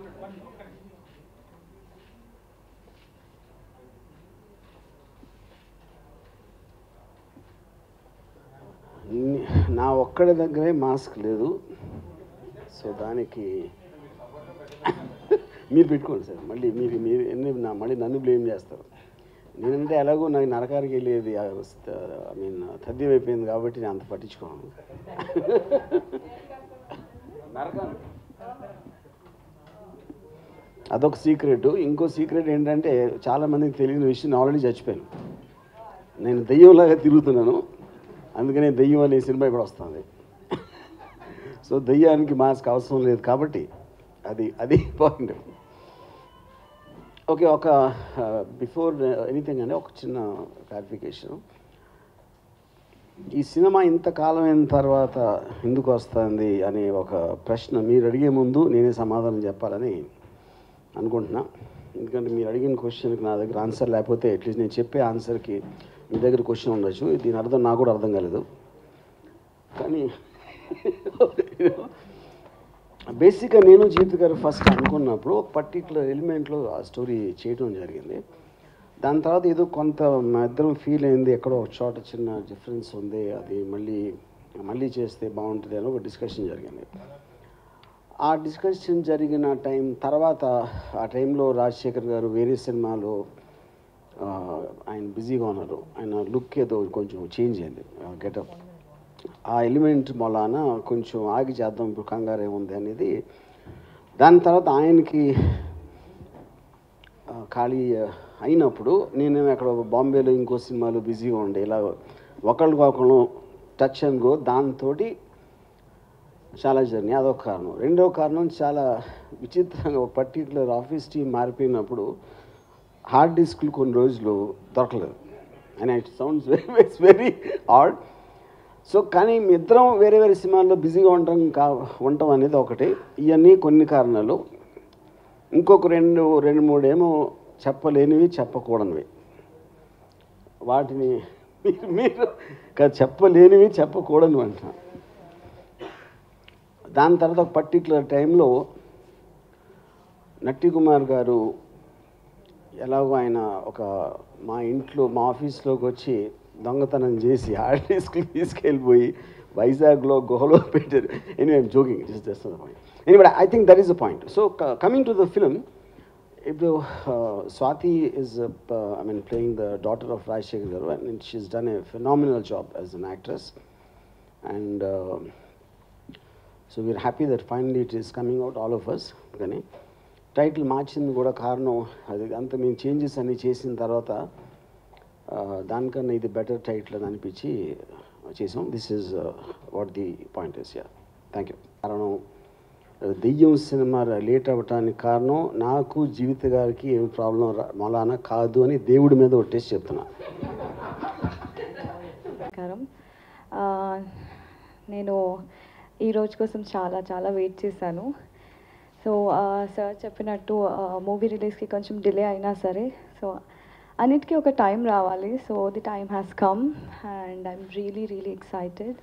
ని- నా ఒక్కడి దగ్గరే మాస్క్ లేదు సో దానికి మీరు పెట్టుకోండి సార్ మళ్ళీ మీరు మీరు ఎన్ని నా మళ్ళీ నన్ను బ్లేమ్ చేస్తారు నేనంటే ఎలాగో నాకు నరకానికి వెళ్ళేది ఐ మీన్ తథ్యం అయిపోయింది కాబట్టి నేను అంత పట్టించుకోను నరకానికి అదొక సీక్రెట్ ఇంకో సీక్రెట్ ఏంటంటే చాలా మందికి తెలియని విషయం నేను ఆల్రెడీ చచ్చిపోయాను నేను దెయ్యంలాగా తిరుగుతున్నాను అందుకనే దెయ్యం అనే సినిమా ఇప్పుడు వస్తుంది సో దెయ్యానికి మాస్క్ అవసరం లేదు కాబట్టి అది అది పాయింట్ ఓకే ఒక బిఫోర్ ఎనీథింగ్ అంటే ఒక చిన్న క్లారిఫికేషన్ ఈ సినిమా ఇంతకాలం అయిన తర్వాత ఎందుకు వస్తుంది అనే ఒక ప్రశ్న మీరు అడిగే ముందు నేనే సమాధానం చెప్పాలని అనుకుంటున్నా ఎందుకంటే మీరు అడిగిన క్వశ్చన్కి నా దగ్గర ఆన్సర్ లేకపోతే అట్లీస్ట్ నేను చెప్పే ఆన్సర్కి మీ దగ్గర క్వశ్చన్ ఉండొచ్చు దీని అర్థం నాకు కూడా అర్థం కాలేదు కానీ బేసిక్గా నేను జీవిత గారు ఫస్ట్ అనుకున్నప్పుడు ఒక పర్టికులర్ ఎలిమెంట్లో ఆ స్టోరీ చేయడం జరిగింది దాని తర్వాత ఏదో కొంత మా ఇద్దరం ఫీల్ అయింది ఎక్కడో ఒక చోట చిన్న డిఫరెన్స్ ఉంది అది మళ్ళీ మళ్ళీ చేస్తే బాగుంటుంది అని ఒక డిస్కషన్ జరిగింది ఆ డిస్కషన్ జరిగిన టైం తర్వాత ఆ టైంలో రాజశేఖర్ గారు వేరే సినిమాలో ఆ, ఆయన బిజీగా ఉన్నారు ఆయన లుక్ ఏదో కొంచెం చేంజ్ అయింది గెటప్ ఆ ఎలిమెంట్ మొలాన కొంచెం ఆగి చేద్దాం ఇప్పుడు కంగారు ఏముంది అనేది దాని తర్వాత ఆయనకి ఆ, ఖాళీ అయినప్పుడు నేను అక్కడ బాంబేలో ఇంకో సినిమాలో బిజీగా ఉండే ఇలా ఒకళ్ళకొకళ్ళు టచ్ అండ్ గో దాంతో చాలా జర్నీ అదొక కారణం రెండో కారణం చాలా విచిత్రంగా ఒక పర్టికులర్ ఆఫీస్ టీం మారిపోయినప్పుడు హార్డ్ డిస్క్లు కొన్ని రోజులు దొరకలేదు and it sounds very it's very hard so కానీ మీ ఇద్దరం వేరే వేరే సినిమాల్లో బిజీగా ఉండటం కా ఉండటం అనేది ఒకటి ఇవన్నీ కొన్ని కారణాలు ఇంకొక రెండు రెండు మూడేమో చెప్పలేనివి చెప్పకూడనివి వాటిని మీరు మీరు కాదు, చెప్పలేనివి చెప్పకూడనివి అంటున్నా దాని తర్వాత ఒక పర్టికులర్ టైంలో నట్టి కుమార్ గారు ఎలాగో ఆయన ఒక మా ఇంట్లో మా ఆఫీస్లోకి వచ్చి దొంగతనం చేసి హార్డ్ డిస్క్లు తీసుకెళ్ళిపోయి వైజాగ్లో గుహలో పెట్టారు any I'm joking just just point any but I think that is the point so coming to the film ఇప్పుడు Swathi is I mean playing the daughter of Rajasekhar garu and she's done a phenomenal job as an actress and so we're happy that finally it is coming out all of us కానీ title మార్చింది కూడా కారణం అది అంత మేము changes అన్ని చేసిన తర్వాత ఆ, దానికన్నా ఇది బెటర్ టైటిల్ అని అనిపించి చేసాం this is what the point is yeah thank you కారణం దెయ్యం సినిమా లేట్ అవ్వటానికి కారణం నాకు జీవిత గారికి ఏం ప్రాబ్లం మొలానా కాదు అని దేవుడి మీద ఒట్టేసి చెప్తున్నా నమస్కారం ఆ, నేను ఈ రోజు కోసం చాలా చాలా వెయిట్ చేశాను సో సార్ చెప్పినట్టు మూవీ రిలీజ్కి కొంచెం డిలే అయినా సరే సో అన్నిటికీ ఒక టైం రావాలి so the time has come and I'm really really excited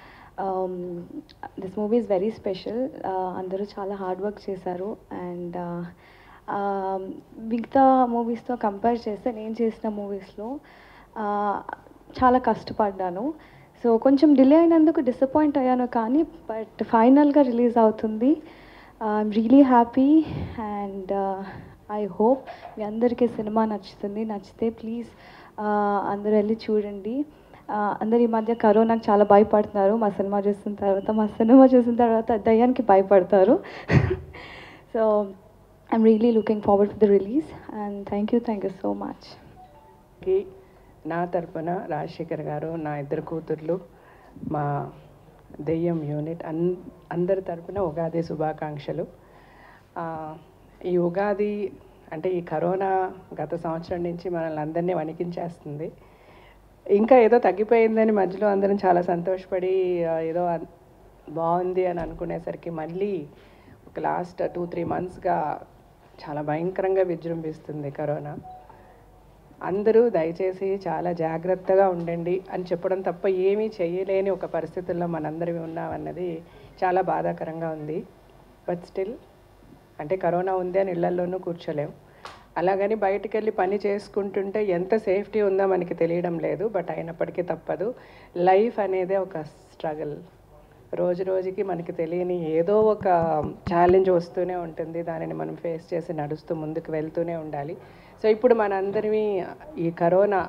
this movie is very special అందరూ చాలా హార్డ్ వర్క్ చేశారు అండ్ మిగతా మూవీస్తో కంపేర్ చేస్తే నేను చేసిన మూవీస్లో చాలా కష్టపడ్డాను సో కొంచెం డిలే అయినందుకు డిసప్పాయింట్ అయ్యాను కానీ బట్ ఫైనల్గా రిలీజ్ అవుతుంది I'm really happy and I hope మీ అందరికీ సినిమా నచ్చుతుంది నచ్చితే ప్లీజ్ అందరూ వెళ్ళి చూడండి ఆ, అందరు ఈ మధ్య కరోనాకి చాలా భయపడుతున్నారు మా సినిమా చూసిన తర్వాత మా సినిమా చూసిన తర్వాత దయ్యానికి భయపడతారు so I'm really looking forward for the release and thank you thank you so much కి నా తరపున రాజశేఖర్ గారు నా ఇద్దరు కూతుర్లు మా దెయ్యం యూనిట్ అన్ అందరి తరపున ఉగాది శుభాకాంక్షలు ఆ, ఈ ఉగాది అంటే ఈ కరోనా గత సంవత్సరం నుంచి మనల్ని అందరినీ వణికించేస్తుంది ఇంకా ఏదో తగ్గిపోయిందని మధ్యలో అందరం చాలా సంతోషపడి ఆ, ఏదో అన్- బాగుంది అని అనుకునేసరికి మళ్ళీ ఒక లాస్ట్ టూ త్రీ మంత్స్గా చాలా భయంకరంగా విజృంభిస్తుంది కరోనా అందరూ దయచేసి చాలా జాగ్రత్తగా ఉండండి అని చెప్పడం తప్ప ఏమీ చేయలేని ఒక పరిస్థితుల్లో మనందరం ఉన్నామన్నది చాలా బాధాకరంగా ఉంది బట్ స్టిల్ అంటే కరోనా ఉంది అని ఇళ్లల్లోనూ కూర్చోలేం అలాగని బయటికి వెళ్ళి పని చేసుకుంటుంటే ఎంత సేఫ్టీ ఉందో మనకి తెలియడం లేదు బట్ అయినప్పటికీ తప్పదు లైఫ్ అనేదే ఒక స్ట్రగుల్ రోజు రోజుకి మనకి తెలియని ఏదో ఒక ఛాలెంజ్ వస్తూనే ఉంటుంది దానిని మనం ఫేస్ చేసి నడుస్తూ ముందుకు వెళ్తూనే ఉండాలి సో ఇప్పుడు మనందరివి ఈ కరోనా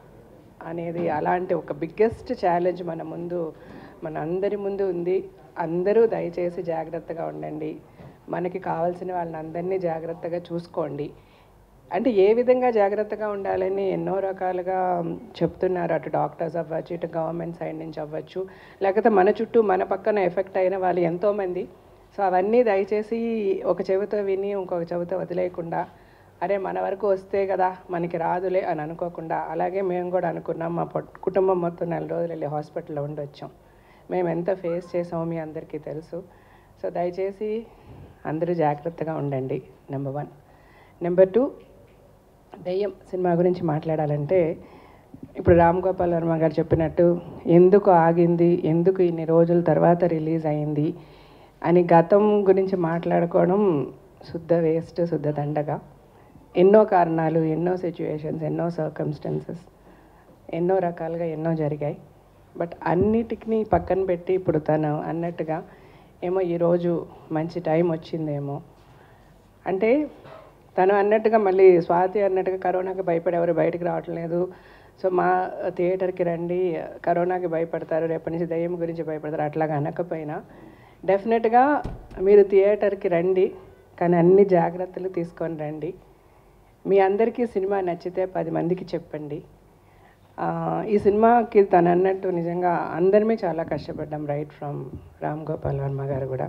అనేది అలాంటి ఒక బిగ్గెస్ట్ ఛాలెంజ్ మన ముందు మన అందరి ముందు ఉంది అందరూ దయచేసి జాగ్రత్తగా ఉండండి మనకి కావాల్సిన వాళ్ళని అందరినీ జాగ్రత్తగా చూసుకోండి అంటే ఏ విధంగా జాగ్రత్తగా ఉండాలని ఎన్నో రకాలుగా చెప్తున్నారు అటు డాక్టర్స్ అవ్వచ్చు ఇటు గవర్నమెంట్ సైడ్ నుంచి అవ్వచ్చు లేకపోతే మన చుట్టూ మన పక్కన ఎఫెక్ట్ అయిన వాళ్ళు ఎంతోమంది సో అవన్నీ దయచేసి ఒక చెవితో విని ఇంకొక చెవితో వదిలేయకుండా అరే మన వరకు వస్తే కదా మనకి రాదులే అని అనుకోకుండా అలాగే మేము కూడా అనుకున్నాం మా పొట్- కుటుంబం మొత్తం నెల రోజులు వెళ్ళి హాస్పిటల్లో ఉండి వచ్చాం మేము ఎంత ఫేస్ చేసామో మీ అందరికీ తెలుసు సో దయచేసి అందరూ జాగ్రత్తగా ఉండండి నెంబర్ వన్ నెంబర్ టూ దెయ్యం సినిమా గురించి మాట్లాడాలంటే ఇప్పుడు రామ్ గోపాల్ వర్మ గారు చెప్పినట్టు ఎందుకు ఆగింది ఎందుకు ఇన్ని రోజుల తర్వాత రిలీజ్ అయింది అని గతం గురించి మాట్లాడుకోవడం శుద్ధ వేస్ట్ శుద్ధ దండగా ఎన్నో కారణాలు ఎన్నో సిచ్యువేషన్స్ ఎన్నో సర్కమ్స్టెన్సెస్ ఎన్నో రకాలుగా ఎన్నో జరిగాయి బట్ అన్నిటికీ పక్కన పెట్టి ఇప్పుడు తను అన్నట్టుగా ఏమో ఈరోజు మంచి టైం వచ్చిందేమో అంటే తను అన్నట్టుగా మళ్ళీ స్వాతి అన్నట్టుగా కరోనాకి భయపడి ఎవరు బయటకు రావట్లేదు సో మా థియేటర్కి రండి కరోనాకి భయపడతారు రేపటి నుంచి దయ్యం గురించి భయపడతారు అట్లాగా అనకపోయినా డెఫినెట్గా మీరు థియేటర్కి రండి కానీ అన్ని జాగ్రత్తలు తీసుకొని రండి మీ అందరికీ సినిమా నచ్చితే పది మందికి చెప్పండి ఆ, ఈ సినిమాకి తను అన్నట్టు నిజంగా అందరమే చాలా కష్టపడ్డాం రైట్ ఫ్రమ్ రామ్ గోపాల్ వర్మ గారు కూడా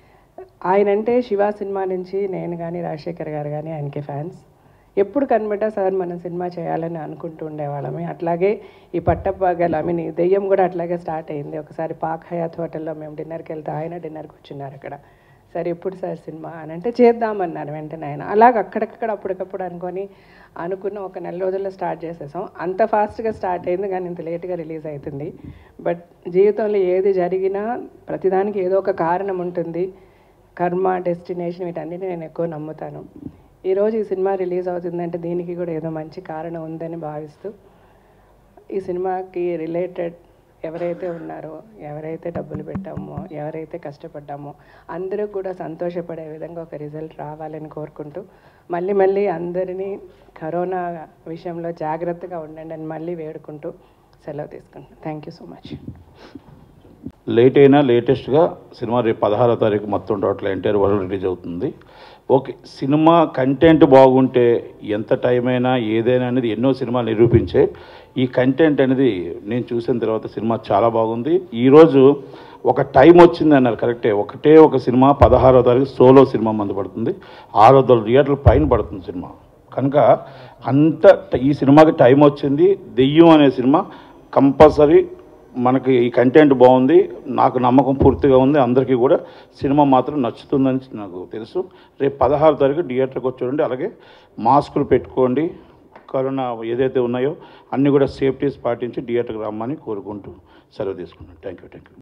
ఆయన అంటే శివ సినిమా నుంచి నేను కానీ రాజశేఖర్ గారు కానీ ఆయనకి ఫ్యాన్స్ ఎప్పుడు కనబడ్డా సార్ మనం సినిమా చేయాలని అనుకుంటూ ఉండేవాళ్ళమే అట్లాగే ఈ పట్టపగలు ఐ మీన్ ఈ దెయ్యం కూడా అట్లాగే స్టార్ట్ అయింది ఒకసారి పాక్ హయాత్ హోటల్లో మేము డిన్నర్కి వెళ్తే ఆయన డిన్నర్కి వచ్చిన్నారు అక్కడ సరే ఎప్పుడు సార్ సినిమా అని అంటే చేద్దామన్నారు వెంటనే ఆయన అలాగ అక్కడక్కడ అప్పటికప్పుడు అనుకొని అనుకున్న ఒక నెల రోజుల్లో స్టార్ట్ చేసేసాం అంత ఫాస్ట్గా స్టార్ట్ అయింది కానీ ఇంత లేట్గా రిలీజ్ అవుతుంది బట్ జీవితంలో ఏది జరిగినా ప్రతిదానికి ఏదో ఒక కారణం ఉంటుంది కర్మ డెస్టినేషన్ వీటన్నిటిని నేను ఎక్కువ నమ్ముతాను ఈరోజు ఈ సినిమా రిలీజ్ అవుతుందంటే దీనికి కూడా ఏదో మంచి కారణం ఉందని భావిస్తూ ఈ సినిమాకి రిలేటెడ్ ఎవరైతే ఉన్నారో ఎవరైతే డబ్బులు పెట్టామో ఎవరైతే కష్టపడ్డామో అందరూ కూడా సంతోషపడే విధంగా ఒక రిజల్ట్ రావాలని కోరుకుంటూ మళ్ళీ మళ్ళీ అందరినీ కరోనా విషయంలో జాగ్రత్తగా ఉండండి అని మళ్ళీ వేడుకుంటూ సెలవు తీసుకుంటాను thank you so much late అయినా లేటెస్ట్గా సినిమా రేపు పదహారో తారీఖు మొత్తం టోటల్ ఎంటైర్ వరల్డ్ రిలీజ్ అవుతుంది ఓకే సినిమా కంటెంట్ బాగుంటే ఎంత టైం అయినా ఏదైనా అనేది ఎన్నో సినిమాలు నిరూపించే ఈ కంటెంట్ అనేది నేను చూసిన తర్వాత సినిమా చాలా బాగుంది ఈరోజు ఒక టైం వచ్చింది అన్నారు కరెక్టే ఒకటే ఒక సినిమా పదహారో తారీఖు సోలో సినిమా మందు పడుతుంది ఆరు వందల థియేటర్ల పైన పడుతుంది సినిమా కనుక అంత ఈ సినిమాకి టైం వచ్చింది దెయ్యం అనే సినిమా కంపల్సరీ మనకి ఈ కంటెంట్ బాగుంది నాకు నమ్మకం పూర్తిగా ఉంది అందరికీ కూడా సినిమా మాత్రం నచ్చుతుందని నాకు తెలుసు రేపు పదహారు తారీఖు థియేటర్కి వచ్చి చూడండి అలాగే మాస్కులు పెట్టుకోండి కరోనా ఏదైతే ఉన్నాయో అన్నీ కూడా సేఫ్టీస్ పాటించి థియేటర్కి రమ్మని కోరుకుంటూ సెలవు తీసుకున్నాను థ్యాంక్ యూ థ్యాంక్ యూ